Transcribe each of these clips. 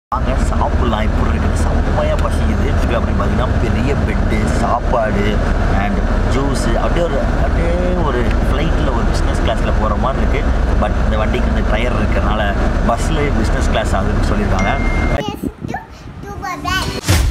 வாங்க சாப்பிட்லாம் இப்படி இருக்குது செம்மையாக பசிக்குது இது அப்படின்னு பார்த்தீங்கன்னா பெரிய பெட்டு சாப்பாடு அண்ட் ஜூஸு அப்படியே ஒரு அப்படியே ஒரு ஃப்ளைட்டில் ஒரு பிஸ்னஸ் கிளாஸில் போகிற மாதிரி இருக்குது பட் இந்த வண்டிக்கு இந்த டயர் இருக்கிறனால பஸ்ஸில் பிஸ்னஸ் கிளாஸ் ஆகுதுன்னு சொல்லியிருக்காங்க Yes, to, to go back.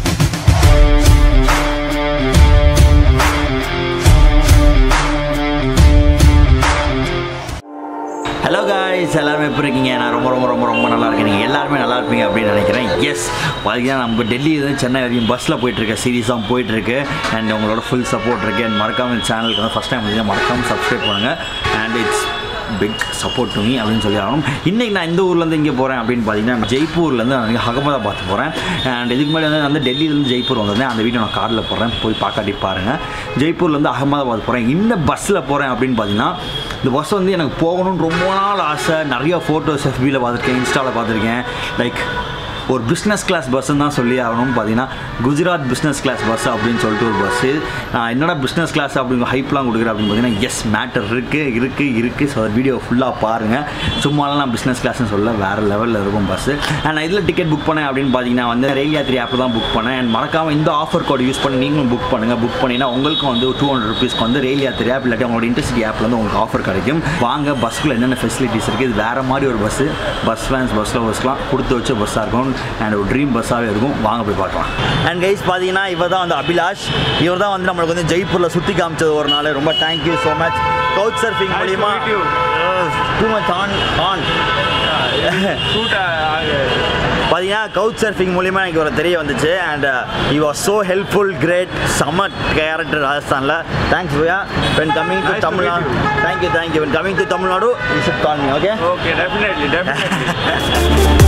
Hello guys எல்லாருமே எப்படி இருக்கீங்க நான் ரொம்ப ரொம்ப ரொம்ப ரொம்ப நல்லா இருக்கேன் நீங்கள் எல்லாருமே நல்லா இருப்பீங்க அப்படின்னு நினைக்கிறேன் எஸ் பார்த்தீங்கன்னா நம்ம டெல்லியிலேருந்து சென்னை வரைக்கும் பஸ்ஸில் போயிட்டுருக்க சீரீஸாக போயிட்டுருக்கு அண்ட் உங்களோட ஃபுல் சப்போர்ட் இருக்குது அண்ட் மறக்காம இந்த சேனலுக்கு வந்து ஃபஸ்ட் டைம் பார்த்தீங்கன்னா மறக்காமல் சப்ஸ்கிரைப் பண்ணுங்கள் and it's big support to me அப்படின்னு சொல்லி ஆகணும் இன்றைக்கி நான் இந்த ஊர்லேருந்து இங்கே போகிறேன் அப்படின்னு பார்த்தீங்கன்னா ஜெய்ப்பூர்லேருந்து நான் அகமதாபாத் போகிறேன் அண்ட் இதுக்கு முன்னாடி வந்து நான் வந்து டெல்லியிலேருந்து ஜெய்ப்பூர் வந்திருந்தேன் அந்த வீடியோ நான் காரில் போகிறேன் போய் பார்க்காட்டி பாருங்கள் ஜெய்ப்பூர்லேருந்து அகமதாபாத் போகிறேன் இந்த பஸ்ஸில் போகிறேன் அப்படின்னு பார்த்தீங்கன்னா இந்த பஸ் வந்து எனக்கு போகணும்னு ரொம்ப நாள் ஆசை நிறைய ஃபோட்டோஸ் எஃபியில் பார்த்துருக்கேன் இன்ஸ்டாவில் பார்த்துருக்கேன் லைக் ஒரு பிஸ்னஸ் கிளாஸ் பஸ்ஸுன்னு தான் சொல்லி ஆகணும்னு பார்த்தீங்கன்னா குஜராத் பிஸ்னஸ் கிளாஸ் பஸ் அப்படின்னு சொல்லிட்டு ஒரு பஸ்ஸு நான் என்னடா பிஸ்னஸ் கிளாஸ் அப்படிங்கிற ஹைப்லாம் கொடுக்குறேன் அப்படின்னு பார்த்தீங்கன்னா எஸ் மேட்டர் இருக்குது இருக்குது இருக்குது ஸோ வீடியோ ஃபுல்லாக பாருங்கள் சும்மாலாம் நான் பிஸ்னஸ் கிளாஸ்னு சொல்ல வேறு லெவலில் இருக்கும் பஸ்ஸு அண்ட் நான் இதில் டிக்கெட் புக் பண்ணேன் அப்படின்னு பார்த்தீங்கன்னா வந்து ரயில் யாத்திரி ஆப் தான் புக் பண்ணேன் அண்ட் மறக்காமல் இந்த ஆஃபர் கோட் யூஸ் பண்ணி நீங்களும் புக் பண்ணுங்கள் புக் பண்ணினா உங்களுக்கும் வந்து டூ ஹண்ட்ரட் ருபீஸ்க்கு வந்து ரயில் யாத்திரி ஆப் இல்லாட்டி உங்களோட இன்டர்சிட்டி ஆப்பில் வந்து உங்களுக்கு ஆஃபர் கிடைக்கும் வாங்க பஸ்ஸில் என்னென்ன ஃபெசிலிட்டிஸ் இருக்குது இது வேறு மாதிரி ஒரு பஸ்ஸு பஸ் ஃபேன்ஸ் பஸ்ஸில் பஸ்லாம் கொடுத்து வச்ச பஸ்ஸாக இருக்கும் அண்ட் ஒரு ட்ரீம் பஸ்ஸாகவே இருக்கும் வாங்க போய் பார்க்கலாம் அண்ட் கைஸ் பார்த்தீங்கன்னா இவர் தான் வந்து அபிலாஷ் இவர் தான் வந்து நம்மளுக்கு வந்து ஜெய்ப்பூரில் சுற்றி காமிச்சது ஒரு நாள் ரொம்ப thank you so much couch surfing Nice to மூலியமா meet you. டூ மச் ஆன் ஆன் Shoot, uh, பார்த்தீங்கன்னா கவுச் சர்ஃபிங் மூலியமாக எனக்கு ஒரு தெரிய வந்துச்சு and you are so helpful great செம்ம கேரக்டர் ராஜஸ்தானில் thanks bhaiya when coming to Nice to Tamil Nadu meet you. Thank you thank you when coming to Tamil Nadu you should call me okay okay, definitely, definitely.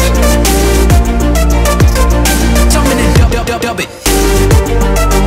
Tell me to dub, dub, dub, dub it.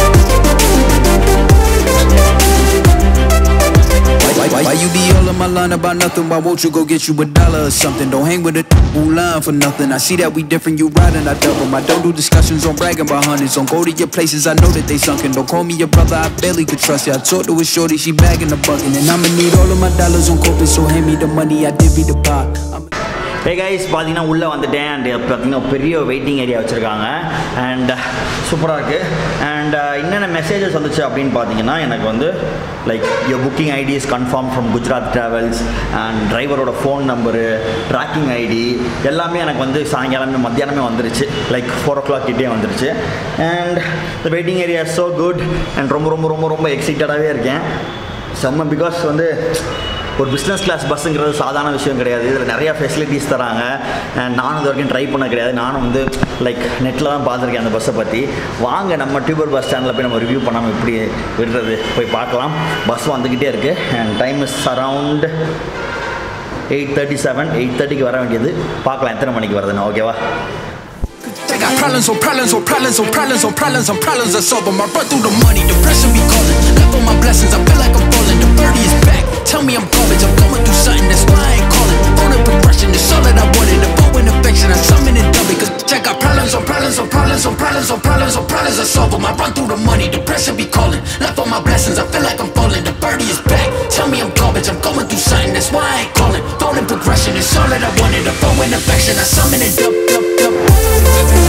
Why, why, why you be all in my line about nothing? Why won't you go get you a dollar or something? Don't hang with a who line for nothing. I see that we different, you riding, I double. I don't do discussions on bragging about hundreds. Don't go to your places, I know that they sunken. Don't call me your brother, I barely could trust you. I talked to a shorty, she bagging the bucket. And I'ma need all of my dollars on corporate, so hand me the money, I divvy the pot. I'm hey guys பார்த்தீங்கன்னா உள்ளே வந்துட்டேன் and பார்த்தீங்கன்னா பெரிய waiting area வச்சுருக்காங்க and சூப்பராக இருக்குது and என்னென்ன messages வந்துச்சு அப்படின்னு பார்த்தீங்கன்னா எனக்கு வந்து like yo booking ID is confirm from Gujarat travels and டிரைவரோட ஃபோன் நம்பரு ட்ராக்கிங் ஐடி எல்லாமே எனக்கு வந்து சாயங்காலமே மத்தியானமே வந்துருச்சு லைக் ஃபோர் ஓ கிளாக் கிட்டே வந்துருச்சு and the waiting area so good and ரொம்ப ரொம்ப ரொம்ப ரொம்ப எக்ஸைட்டடாகவே இருக்கேன் செம்ம பிகாஸ் வந்து ஒரு பிஸ்னஸ் கிளாஸ் பஸ்ஸுங்கிறது சாதாரண விஷயம் கிடையாது இதில் நிறையா ஃபெசிலிட்டிஸ் தராங்க அண்ட் நானும் இது வரைக்கும் ட்ரை பண்ண கிடையாது நானும் வந்து லைக் நெட்டில் தான் பார்த்துருக்கேன் அந்த பஸ்ஸை பற்றி வாங்க நம்ம டியூபர் பஸ் ஸ்டாண்டில் போய் நம்ம ரிவ்யூ பண்ணாமல் எப்படி விடுறது போய் பார்க்கலாம் பஸ் வந்துக்கிட்டே இருக்குது and time is around eight thirty seven eight தேர்ட்டிக்கு வர வேண்டியது பார்க்கலாம் எத்தனை மணிக்கு வருதுன்னு ஓகேவா I got problems on problems on problems on problems on problems on problems I solve 'em. I run through the money, depression be calling. Left on my blessings, I feel like I'm falling. The birdie is back. Tell me I'm garbage. I'm going through something, that's why I ain't calling. Phone and progression is all that I wanted. The bow and affection, I summon and dub it. Cause I got problems on problems on problems on problems on problems on problems I solve 'em. I run through the money, depression be calling. Left on my blessings, I feel like I'm falling. The birdie is back. Tell me I'm garbage. I'm going through something, that's why I ain't calling. Phone and progression is all that I wanted. The bow and affection, I summon and dub, dub, dub.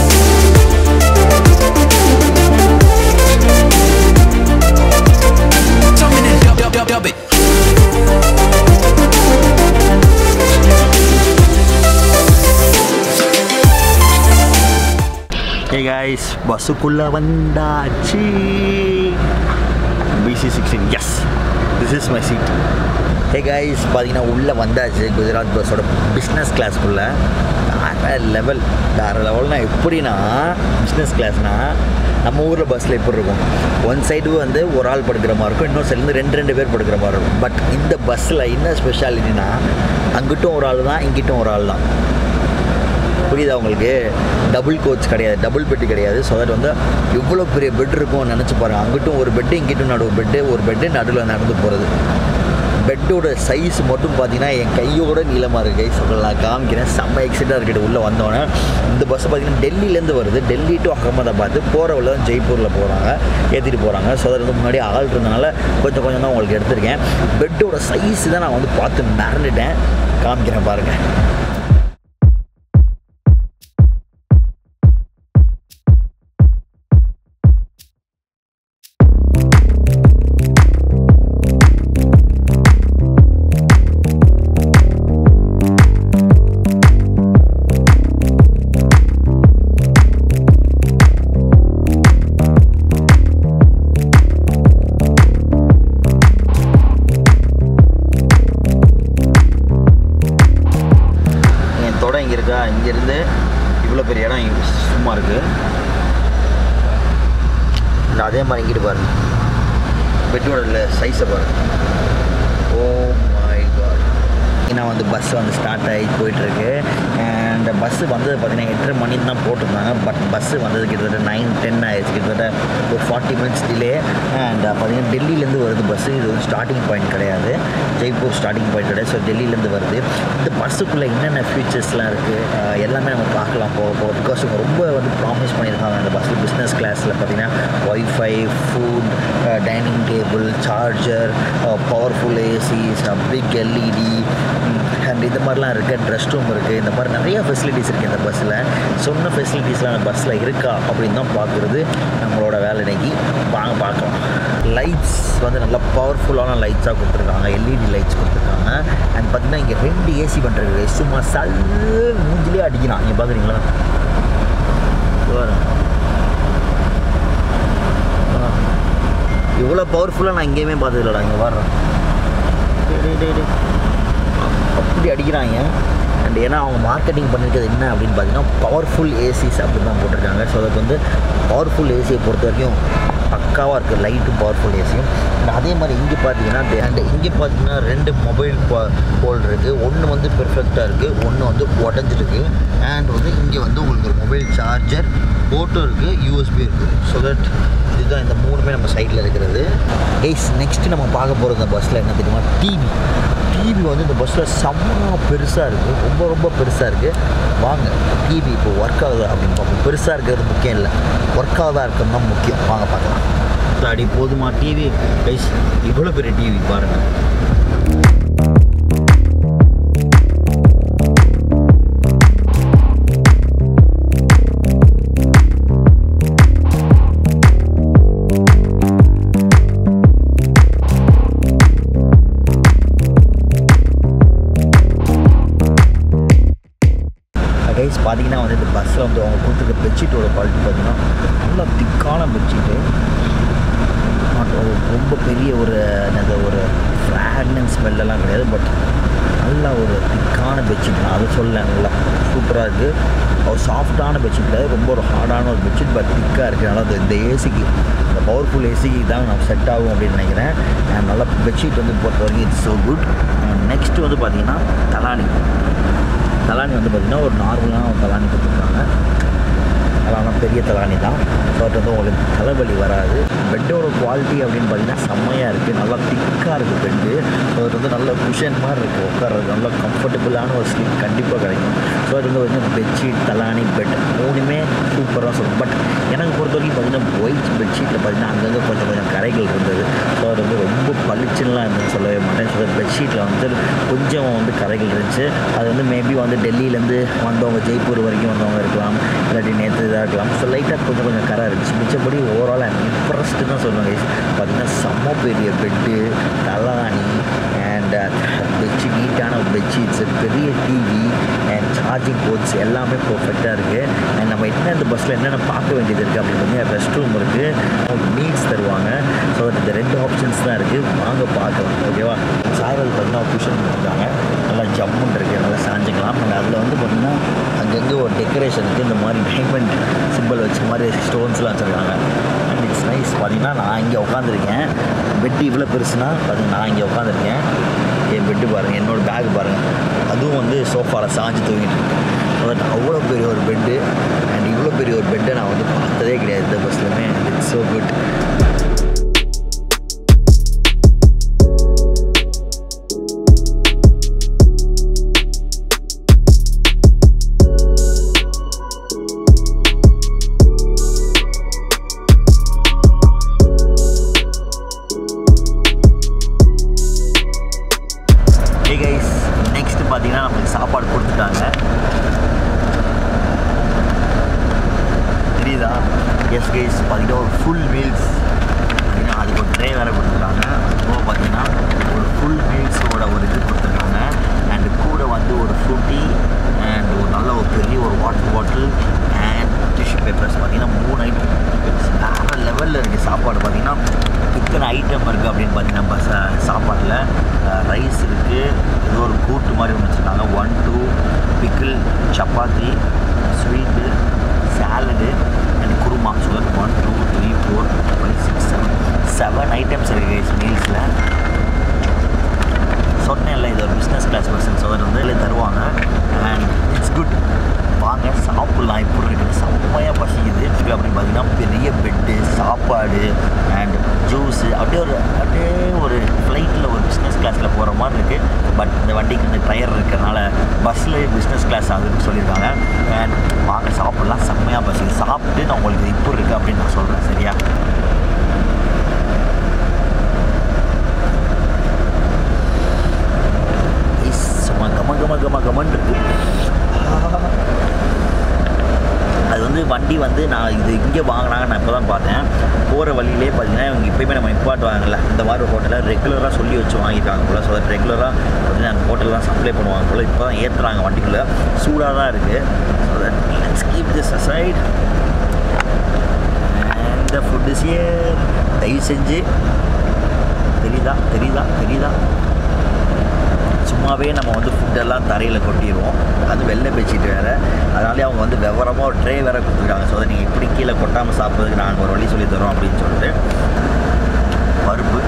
Tell me to dub, dub, dub, dub it. Hey guys பஸ்ஸுக்குள்ளே வந்தாச்சு PC sixteen yes this is my seat hey guys பார்த்தீங்கன்னா உள்ளே வந்தாச்சு Gujarat பஸ்ஸோட business கிளாஸ்க்குள்ளே வேறு level வேறு லெவல்னால் எப்படின்னா business கிளாஸ்னால் நம்ம ஊரில் பஸ்ஸில் எப்படி இருக்கும் ஒன் சைடு வந்து ஒரு ஆள் படுக்கிற மாதிரி இருக்கும் இன்னொரு சைடு வந்து ரெண்டு ரெண்டு பேர் படுக்கிற மாதிரி இருக்கும் பட் இந்த பஸ்ஸில் என்ன ஸ்பெஷாலிட்டினா அங்கிட்டும் ஒரு ஆள் தான் இங்கிட்டும் ஒரு ஆள் தான் புரியுதா உங்களுக்கு டபுள் கோச் கிடையாது டபுள் பெட்டு கிடையாது ஸோ தட் வந்து எவ்வளோ பெரிய பெட் இருக்கும் நினச்சி பாருங்கள் அங்கிட்டும் ஒரு பெட்டு இங்கிட்டும் நடுவு பெட்டு ஒரு பெட்டு நடுவில் நடந்து போகிறது பெட்டோட சைஸ் மட்டும் பார்த்தீங்கன்னா என் கையோட நீளமாக இருக்குது கை சொல்ல நான் காமிக்கிறேன் செம்ம எக்ஸைட்டாக இருக்குது உள்ளே வந்தோடனே இந்த பஸ் பார்த்தீங்கன்னா டெல்லியிலேருந்து வருது டெல்லி டு அகமதாபாத் போகிற வழியில் தான் ஜெய்ப்பூரில் போகிறாங்க ஏற்றிட்டு போகிறாங்க ஸோ அதில் வந்து முன்னாடி ஆள் இருந்தனால கொஞ்சம் கொஞ்சம் தான் உங்களுக்கு எடுத்திருக்கேன் பெட்டோட சைஸ் தான் நான் வந்து பார்த்து மறந்துட்டேன் காமிக்கிறேன் பாருங்கள் இதா இங்கேருந்து இவ்வளோ பெரிய இடம் இங்க சும்மா இருக்குது இந்த அதே மாதிரி இங்கிட்டு பாருங்க பெட்டோட சைஸை பாருங்க ஓ மை காட் நான் வந்து பஸ் வந்து ஸ்டார்ட் ஆகி போயிட்டுருக்கு அண்ட் பஸ்ஸு வந்தது பார்த்தீங்கன்னா எட்டரை மணிக்கு தான் போட்டிருந்தாங்க பட் பஸ்ஸு வந்தது கிட்டத்தட்ட நைன் டென் ஆயிடுச்சு கிட்டத்தட்ட ஒரு ஃபார்ட்டி மினிட்ஸ் டிலே அண்ட் பார்த்தீங்கன்னா டெல்லியிலேருந்து வருது பஸ்ஸு இது வந்து ஸ்டார்டிங் பாயிண்ட் கிடையாது ஜெய்ப்பூர் ஸ்டார்டிங் பாயிண்ட் கிடையாது ஸோ டெல்லியிலேருந்து வருது இந்த பஸ்ஸுக்குள்ளே என்னென்ன ஃபீச்சர்ஸ்லாம் இருக்குது எல்லாமே நம்ம பார்க்கலாம் போக போக பிகாஸ் இவங்க ரொம்ப வந்து ப்ராமிஸ் பண்ணியிருக்காங்க அந்த பஸ்ஸில் பிஸ்னஸ் கிளாஸில் பார்த்தீங்கன்னா WiFi food dining table charger powerful ACs big LED and இந்த மாதிரிலாம் இருக்குது ரெஸ்ட் ரூம் இருக்குது இந்த மாதிரி நிறைய ஃபெசிலிட்டிஸ் இருக்குது இந்த பஸ்ஸில் சொன்ன ஃபெசிலிட்டிஸ்லாம் அந்த பஸ்ஸில் இருக்கா அப்படின்னு தான் பார்க்குறது நம்மளோட வேலை இன்னைக்கு வாங்க பார்க்கலாம் லைட்ஸ் வந்து நல்லா பவர்ஃபுல்லான லைட்ஸாக கொடுத்துருக்காங்க எல்இடி லைட்ஸ் கொடுத்துருக்காங்க அண்ட் பார்த்தீங்கன்னா இங்கே ரெண்டு ஏசி பண்ணுறது சும்மா சல் மூஞ்சிலே அடிக்கிறான் இங்கே பார்க்குறீங்களா இவ்வளோ பவர்ஃபுல்லாக நான் எங்கேயுமே பார்த்ததில்லடா இங்கே வர்றேன் அப்படி அடிக்கிறாங்க அண்ட் ஏன்னா அவங்க மார்க்கெட்டிங் பண்ணியிருக்கிறது என்ன அப்படின்னு பார்த்தீங்கன்னா பவர்ஃபுல் ஏசிஸ் அப்படின்னு தான் போட்டிருக்காங்க ஸோ அதுக்கு வந்து பவர்ஃபுல் ஏசியை பொறுத்த வரைக்கும் பக்காவாக இருக்குது லைட்டும் பவர்ஃபுல் ஏசியும் அண்ட் அதே மாதிரி இங்கே பார்த்தீங்கன்னா அண்ட் இங்கே பார்த்தீங்கன்னா ரெண்டு மொபைல் ஹோல்ட் இருக்குது ஒன்று வந்து பெர்ஃபெக்டாக இருக்குது ஒன்று வந்து உடஞ்சிருக்கு அண்ட் வந்து இங்கே வந்து உங்களுக்கு ஒரு மொபைல் சார்ஜர் போட்டோ இருக்குது யூஎஸ்பி இருக்குது ஸோ தட் இதுதான் இந்த மூணுமே நம்ம சைடில் இருக்கிறது எய்ஸ் நெக்ஸ்ட்டு நம்ம பார்க்க போகிறது இந்த பஸ்ஸில் என்ன தெரியுமா டிவி டிவி வந்து இந்த பஸ்ஸில் செம்ம பெருசாக இருக்குது ரொம்ப ரொம்ப பெருசாக இருக்குது வாங்க டிவி இப்போ ஒர்க் ஆகுது அப்படின்னு பார்ப்போம் பெருசாக இருக்கிறது முக்கியம் இல்லை ஒர்க் ஆகுதா இருக்கிறது தான் முக்கியம் வாங்க பார்க்கலாம் அடி போதுமா டிவி கைஸ் இவ்வளோ பெரிய டிவி பாருங்கள் கைஸ் பார்த்தீங்கன்னா வந்து இந்த பஸ்ஸில் வந்து அவங்க கொடுத்துருக்க பெட்ஷீட்டோட குவாலிட்டி பார்த்தீங்கன்னா நல்லா திக்கான பெட்ஷீட்டு நாட் ரொம்ப பெரிய ஒரு என்னது ஒரு ஃப்ராக்னன்ஸ் ஸ்மெல்லெல்லாம் கிடையாது பட் நல்லா ஒரு திக்கான பெட்ஷீட் நான் அதை சொல்ல நல்லா சூப்பராக இருக்குது ஒரு சாஃப்டான பெட்ஷீட் கிடையாது ரொம்ப ஒரு ஹார்டான ஒரு பெட்ஷீட் பட் திக்காக இருக்குது நல்லா இந்த ஏசிக்கு இந்த பவர்ஃபுல் ஏசிக்கு தான் நான் செட் ஆகும் அப்படின்னு நினைக்கிறேன் And நல்லா பெட்ஷீட் வந்து பொறுத்த வரைக்கும் இட்ஸ் ஸோ குட் நெக்ஸ்ட்டு வந்து பார்த்தீங்கன்னா தலானி தலானி வந்து பார்த்திங்கன்னா ஒரு நார்மலான ஒரு தலானி கொடுத்துருக்காங்க அதெல்லாம் பெரிய தலானி தான் ஸோ அது வந்து உங்களுக்கு தலைவலி வராது பெட்டோட குவாலிட்டி அப்படின்னு பார்த்தீங்கன்னா செம்மையாக இருக்குது நல்லா திக்காக இருக்குது பெட்டு ஸோ அது வந்து நல்ல குஷன் மாதிரி இருக்குது உட்கார்றது நல்ல கம்ஃபர்டபுளான ஒரு ஸ்லீப் கண்டிப்பாக கிடைக்கும் ஸோ அது வந்து பார்த்தீங்கன்னா பெட்ஷீட் தலானி பெட் மூணுமே சூப்பராக சொல்லும் பட் எனக்கு பொறுத்த வரைக்கும் பார்த்தீங்கன்னா ஒயிட் பெட்ஷீட்டில் பார்த்தீங்கன்னா அங்கங்கே கொஞ்சம் கொஞ்சம் கரைகள் இருந்தது ஸோ அது வந்து ரொம்ப பளிச்சுலாம் இருந்துன்னு சொல்லவே மாட்டேன் ஸோ பெட்ஷீட்டில் வந்து கொஞ்சம் வந்து கரைகள் இருந்துச்சு அது வந்து மேபி வந்து டெல்லியிலேருந்து வந்தவங்க ஜெய்ப்பூர் வரைக்கும் வந்தவங்க இருக்கலாம் இல்லாட்டி நேற்று இதாக இருக்கலாம் ஸோ லைட்டாக கொஞ்சம் கொஞ்சம் கரை இருந்துச்சு மிச்சப்படி ஓவரால் இம்ப்ரெஸ்டு தான் சொல்லுவாங்க guys. பார்த்தீங்கன்னா செம்ம பெரிய பெட்டு தலானி அண்ட் பெட்ஷீட் நீட்டான பெட்ஷீட்ஸு பெரிய டிவி அண்ட் சார்ஜிங் போர்ட்ஸ் எல்லாமே பர்ஃபெக்டாக இருக்குது அண்ட் நம்ம என்ன இந்த பஸ்ஸில் என்னென்ன பார்க்க வேண்டியது இருக்குது அப்படின்னு பார்த்தீங்கன்னா ரெஸ்ட் ரூம் இருக்குது மீல்ஸ் தருவாங்க ஸோ இந்த ரெண்டு ஆப்ஷன்ஸ் தான் இருக்குது வாங்க பார்க்கலாம் ஓகேவா சாயல் பார்த்தீங்கன்னா குஷன் கொடுத்துருக்காங்க நல்லா ஜம்முன் இருக்குது நல்லா சாஞ்சிக்கலாம் அண்ட் அதில் வந்து பார்த்திங்கன்னா அங்கங்கே ஒரு டெக்கரேஷனுக்கு இந்த மாதிரி டைமண்ட் சிம்பிள் வச்ச மாதிரி ஸ்டோன்ஸ்லாம் வச்சுருக்காங்க அண்ட் இட்ஸ் நைஸ் பார்த்தீங்கன்னா நான் இங்கே உட்காந்துருக்கேன் பெட்டு இவ்வளோ பெருசுனா பார்த்தீங்கன்னா நான் இங்கே உட்காந்துருக்கேன் என் பெட்டு பாருங்கள் என்னோடய பேக் பாருங்கள் அதுவும் வந்து சோஃபாவில் சாஞ்சு தூங்கிட்டு இருக்கு பட் அவ்வளோ பெரிய ஒரு பெட்டு அண்ட் இவ்வளோ பெரிய ஒரு பெட்டை நான் வந்து பார்த்ததே கிடையாது இந்த பஸ்லையுமே it's so good hey guys next பார்த்தீங்கன்னா நமக்கு சாப்பாடு கொடுத்துட்டாங்க தெரியுதா எஸ் கைஸ் பார்த்தீங்கன்னா ஒரு ஃபுல் மீல்ஸ் பார்த்தீங்கன்னா அதுக்கு ஒரு ட்ரே வேறு கொடுத்துருக்காங்க அதுபோக பார்த்தீங்கன்னா ஒரு ஃபுல் மீல்ஸோட ஒரு இது கொடுத்துருக்காங்க அண்டு கூட வந்து ஒரு ஃப்ரூட்டி அண்ட் ஒரு நல்ல ஒரு பெரிய ஒரு water bottle and tissue papers பார்த்தீங்கன்னா மூணு ஐட்டம் வேறு லெவலில் இருக்குது சாப்பாடு பார்த்தீங்கன்னா இத்தனை ஐட்டம் இருக்குது அப்படின்னு பார்த்தீங்கன்னா பஸ் சாப்பாட்டில் ரைஸ் இருக்குது ஏதோ ஒரு கூட்டு மாதிரி ஒன்று வச்சுருக்காங்க ஒன் டூ பிக்கிள் ஃபுல் சப்பாத்தி ஸ்வீட்டு சாலடு அண்ட் குருமா so one two three four five six seven seven items இருக்குது மீல்ஸில் சொன்னேன்ல இது ஒரு பிஸ்னஸ் கிளாஸ் பர்சன் ஸோ வந்து இதில் தருவாங்க அண்ட் இட்ஸ் குட் வாங்க சாப்பிட்லாம் இப்படி இருக்குது செம்மையாக பசிக்குது அப்படின்னு பார்த்தீங்கன்னா பெரிய பெட்டு சாப்பாடு அண்ட் ஜூஸு அப்படியே ஒரு அப்படியே ஒரு ஃப்ளைட்டில் ஒரு பிஸ்னஸ் கிளாஸில் போகிற மாதிரி இருக்குது பட் இந்த வண்டிக்கு இந்த டயர் இருக்கிறனால பஸ்ஸில் பிஸ்னஸ் கிளாஸ் ஆகுதுன்னு சொல்லியிருக்காங்க அண்ட் வாங்க சாப்பிட்லாம் செம்மையாக பசிக்குது சாப்பிட்டு நான் உங்களுக்கு இப்போ இருக்குது அப்படின்னு நான் சொல்கிறேன் சரியா ஐஸ் சும்மா கம கம கம கமன் இருக்கு அது வந்து வண்டி வந்து நான் இது இங்கே வாங்கினாங்க நான் இப்போ தான் பார்த்தேன் போகிற வழியிலே பார்த்தீங்கன்னா இவங்க இப்போயுமே நம்ம நிப்பாட்டுவாங்கல்ல இந்த மாதிரி ஹோட்டலில் ரெகுலராக சொல்லி வச்சு வாங்கிட்டாங்க போல் ஸோ ரெகுலராக பார்த்தீங்கன்னா அந்த ஹோட்டல்லாம் சப்ளை பண்ணுவாங்க போல் இப்போ தான் ஏற்றுறாங்க வண்டிக்குள்ளே சூடாக தான் இருக்குது so that let's keep this aside இந்த ஃபுட் இஸ் இயர் தயவு செஞ்சு தெரியுதா தெரியுதா தெரியுதா சும்மாவே நம்ம வந்து ஃபுட்டெல்லாம் தரையில் கொட்டிடுவோம் அது வெள்ளை பெட்ஷீட் வேறு அதனாலே அவங்க வந்து விவரமாக ஒரு ட்ரே வேறு கொடுத்துருக்காங்க ஸோ அதை நீங்கள் இப்படி கீழே கொட்டாமல் சாப்பிட்றதுக்கு நாங்கள் ஒரு வழி சொல்லி தரோம் அப்படின்னு சொல்லிட்டு பருப்பு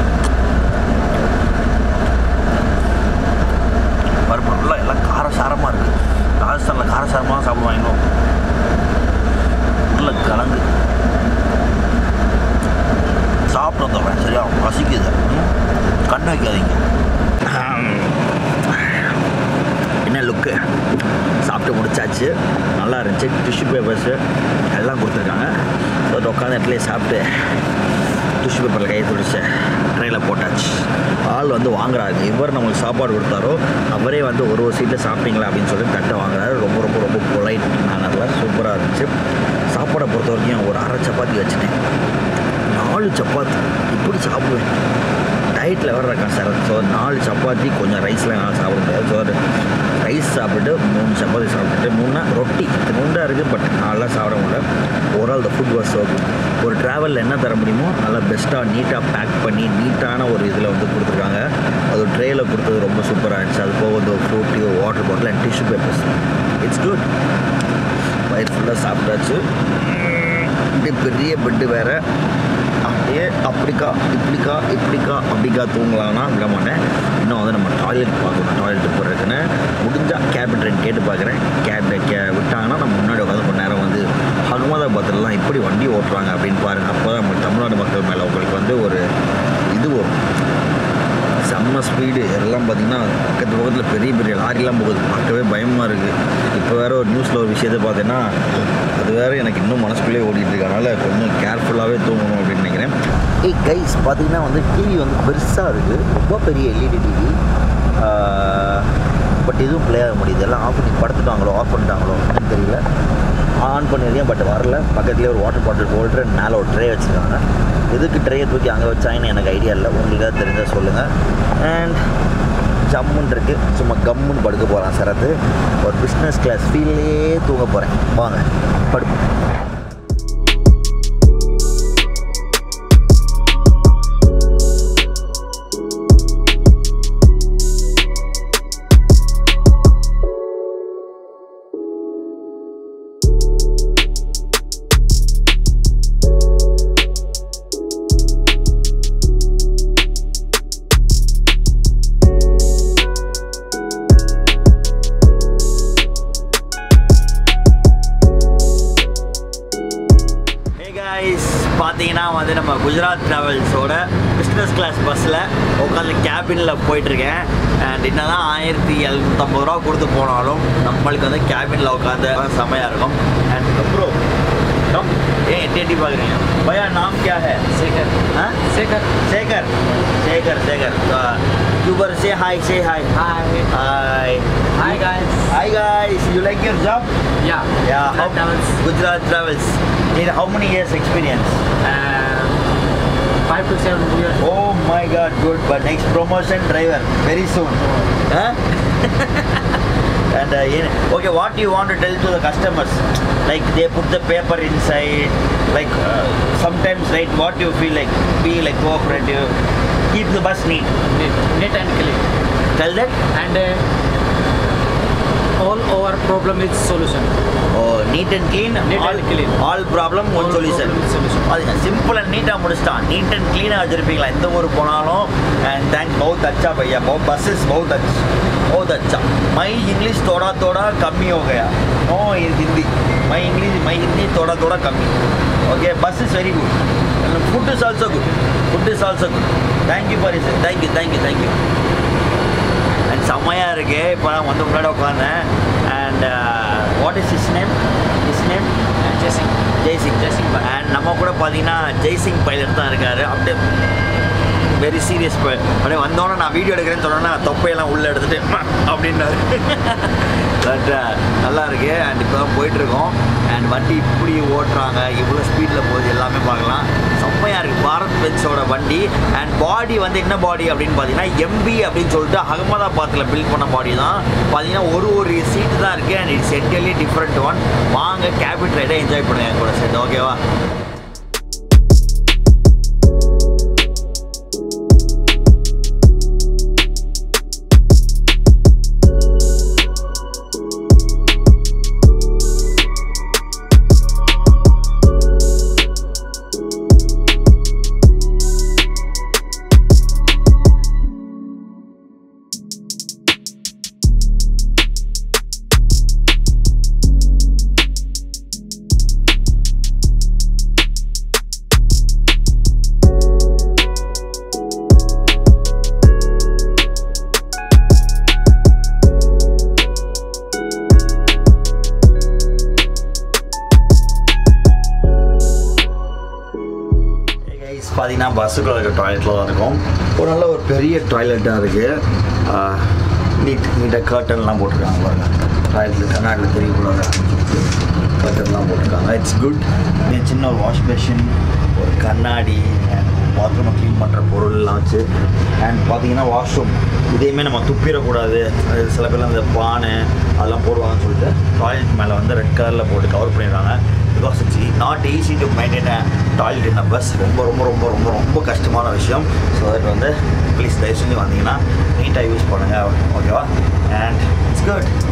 பருப்பு நல்லா எல்லாம் காரசாரமாக இருக்குது ராஜஸ்தானில் காரசாரமாக சாப்பிடுவாங்க உள்ள கலங்கு சாப்பிட்டு வந்தோம் சரியா பசிக்குது ம்? கண் வைக்காதீங்க என்ன லுக்கு சாப்பிட்டு முடிச்சாச்சு நல்லா இருந்துச்சு டிஷ்யூ பேப்பர்ஸு எல்லாம் கொடுத்துருக்காங்க ஸோ உட்காந்து இடத்துலேயே சாப்பிட்டு டிஷ்யூ பேப்பரில் கையை துடிச்சு ட்ரெயினில் போட்டாச்சு ஆள் வந்து வாங்குறாங்க இவர் நம்மளுக்கு சாப்பாடு கொடுத்தாரோ அவரே வந்து ஒரு ஒரு சீட்டில் சாப்பிட்டீங்களா அப்படின்னு சொல்லி தட்டை வாங்குறாரு ரொம்ப ரொம்ப ரொம்ப பொலைட் மேனரில் சூப்பராக இருந்துச்சு சாப்பாடை பொறுத்த வரைக்கும் ஒரு அரை சப்பாத்தி வச்சுட்டேன் நாலு சப்பாத்தி இப்படி சாப்பிடுவேன் டயட்டில் வேறு இருக்கான் சார் ஸோ நாலு சப்பாத்தி கொஞ்சம் ரைஸில் என்னால் சாப்பிட முடியாது ஸோ ரைஸ் சாப்பிட்டு மூணு சப்பாத்தி சாப்பிட்டுட்டு மூணா ரொட்டி மூண்டா இருக்குது பட் நாலாம் சாப்பிட முடியல overall the food was okay ஒரு ட்ராவலில் என்ன தர முடியுமோ நல்லா பெஸ்ட்டாக நீட்டாக பேக் பண்ணி நீட்டான ஒரு இதில் வந்து கொடுத்துருக்காங்க அது ஒரு ட்ரேயில் கொடுத்தது ரொம்ப சூப்பராக இருந்துச்சு அது போக வந்து Frooti water bottle and tissue papers it's good வயிறு ஃபுல்லாக சாப்பிட்டாச்சு இப்படி பெரிய பெட்டு வேறு அப்படியே அப்படிக்கா இப்படிக்கா இப்படிக்கா அப்படிக்கா தூங்கலாம்னா விட மாட்டேன் இன்னும் வந்து நம்ம டாய்லெட் பார்க்கணும் டாய்லெட் போகிறதுக்குன்னு முடிஞ்சால் கேபின் ட்ரெயின் கேட்டு பார்க்குறேன் கேப் கே விட்டாங்கன்னா நம்ம முன்னாடி உட்காந்து கொஞ்ச நேரம் வந்து அகமதாபாத்லாம் இப்படி வண்டி ஓட்டுறாங்க அப்படின்னு பாருங்கள் அப்போ தான் நம்ம தமிழ்நாடு மக்கள் மேலே உங்களுக்கு வந்து ஒரு இது வரும் செம்ம ஸ்பீடு எல்லாம் பார்த்தீங்கன்னா பக்கத்து பக்கத்தில் பெரிய பெரிய லாரிலாம் போகுது பார்க்கவே பயமாக இருக்குது இப்போ வேற ஒரு நியூஸில் ஒரு விஷயத்தை பார்த்தேன்னா அது வேற எனக்கு இன்னும் மனசுக்குள்ளே ஓடிட்டு இருக்கு அதனால் கொஞ்சம் கேர்ஃபுல்லாகவே தூங்கணும் அப்படின்னு நினைக்கிறேன் ஏய் கைஸ் பார்த்தீங்கன்னா வந்து டிவி வந்து பெருசாக இருக்குது ரொம்ப பெரிய எல்இடி டிவி பட் எதுவும் ப்ளே ஆக முடியுது எல்லாம் ஆஃப் பண்ணி படுத்துட்டாங்களோ ஆஃப் பண்ணிட்டாங்களோ என்னன்னு தெரியல ஆன் பண்ணியிருக்கேன் பட் வரல பக்கத்துலேயே ஒரு வாட்டர் பாட்டில் ஹோல்டர் மேலே ஒரு ட்ரே வச்சுருக்காங்க எதுக்கு ட்ரேயை தூக்கி அங்கே வச்சாங்கன்னு எனக்கு ஐடியா இல்லை உங்களுக்கு தெரிஞ்சால் சொல்லுங்கள் அண்ட் ஜம்முன்னு இருக்குது சும்மா கம்முன்னு படுக்க போகிறேன் சரத்து ஒரு பிஸ்னஸ் கிளாஸ் ஃபீல்லே தூங்க போகிறேன் வாங்க படுப்போம் ஹே காய்ஸ் பார்த்தீங்கன்னா வந்து நம்ம குஜராத் ட்ராவல்ஸோட பிஸ்னஸ் கிளாஸ் பஸ்ஸில் உட்காந்து கேபினில் போயிட்டுருக்கேன் அண்ட் என்னதான் ஆயிரத்தி எழுநூற்றம்பது ரூபா கொடுத்து போனாலும் நம்மளுக்கு வந்து கேபினில் உட்காந்து செம்மையாக இருக்கும் அண்ட் ப்ரோ கம் ஏன் எட்டி எட்டி பார்க்குறீங்க பையா நாம் क्या है சேகர் ஆ சேகர் சேகர் சேகர் சேகர் யூபர் say hi say hi Hi. Hi Hi guys. Hi guys you like your job Yeah. Yeah, how, Gujarat Travels. Gujarat Travels. In how many years experience? Um, five to seven years. Oh my god, good. But next promotion driver very soon. Huh? and uh, in, okay, what do you want to tell to the customers? Like they put the paper inside. Like uh, sometimes, right? What do you feel like? Be like cooperative. Keep the bus neat. Neat, neat and clean. Tell that. And uh, all over problem is solution. Oh neat and clean Neat and clean. All problem one All solution problem is solution. அதுங்க simple and நீட்டாக முடிச்சிட்டான் NEET and க்ளீனாக வச்சுருப்பீங்களா எந்த ஊர் போனாலும் and thank பவுத் அச்சா பையா பவு bus is பவுத் அச் பவுத் அச்சா மை இங்கிலீஷ் தோடா தோடா கம்மி हो गया no Hindi my English my Hindi தோடா தோடா கம்மி okay bus is very good food is also good food is also good thank you for is thank you thank you thank you and செம்மையாக இருக்கு இப்போ நான் வந்து முன்னாடி உட்காந்தேன் and what is is name is name Uh, Jessing. Jaisingh Jaisingh பை- அண்ட் நம்ம கூட பார்த்தீங்கன்னா ஜெய்சிங் பைலட் தான் இருக்காரு அப்படியே வெரி சீரியஸ் அப்படியே வந்தோடனே நான் வீடியோ எடுக்கிறேன்னு சொன்னோன்னா தொப்பையெல்லாம் உள்ளே எடுத்துட்டு "அம்மா" அப்படின்னாரு பட் நல்லா இருக்கு அண்ட் இப்போ தான் போயிட்டுருக்கோம் அண்ட் வண்டி இப்படி ஓட்டுறாங்க இவ்வளோ ஸ்பீடில் போகுது எல்லாமே பார்க்கலாம் செம்மையாக இருக்குது பாரத் பென்ஸோட வண்டி அண்ட் பாடி வந்து என்ன பாடி அப்படின்னு பார்த்தீங்கன்னா எம்பி அப்படின்னு சொல்லிட்டு அகமதாபாத்தில் பில்ட் பண்ண பாடி தான் பார்த்தீங்கன்னா ஒரு ஒரு சீட்டு தான் இருக்குது and it's entirely different one வாங்க கேபிட் ரைடை என்ஜாய் பண்ணுங்க என் கூட சேர்ந்து ஓகேவா கைஸ் பார்த்தீங்கன்னா பஸ்ஸுக்குள்ள இருக்க டாய்லெட்டில் தான் இருக்கும் ஒரு நல்ல ஒரு பெரிய டாய்லெட்டாக இருக்குது நீட் நீட்டாக கர்ட்டன்லாம் போட்டிருக்காங்க பாருங்க டாய்லெட்டில் கண்ணாடியில் தெரியக்கூடாது கர்ட்டன்லாம் போட்டிருக்காங்க இட்ஸ் குட் சின்ன ஒரு வாஷ் பேஷன் ஒரு கண்ணாடி பாத்ரூமை க்ளீன் பண்ணுற பொருள்லாம் வச்சு அண்ட் பார்த்தீங்கன்னா வாஷ்ரூம் இதையுமே நம்ம துப்பிடக்கூடாது அது சில பேர்லாம் அந்த பானை அதெல்லாம் போடுவாங்கன்னு சொல்லிட்டு டாய்லெட் மேலே வந்து ரெட் கலரில் போட்டு கவர் பண்ணிடுறாங்க because it's not easy to maintain toilet in bus ரொம்ப ரொம்ப ரொம்ப ரொம்ப ரொம்ப கஷ்டமான விஷயம் ஸோ தட் வந்து ப்ளீஸ் தயவு செஞ்சு வந்தீங்கன்னா நீட்டாக யூஸ் பண்ணுங்கள் ஓகேவா அண்ட் இட்ஸ் குட்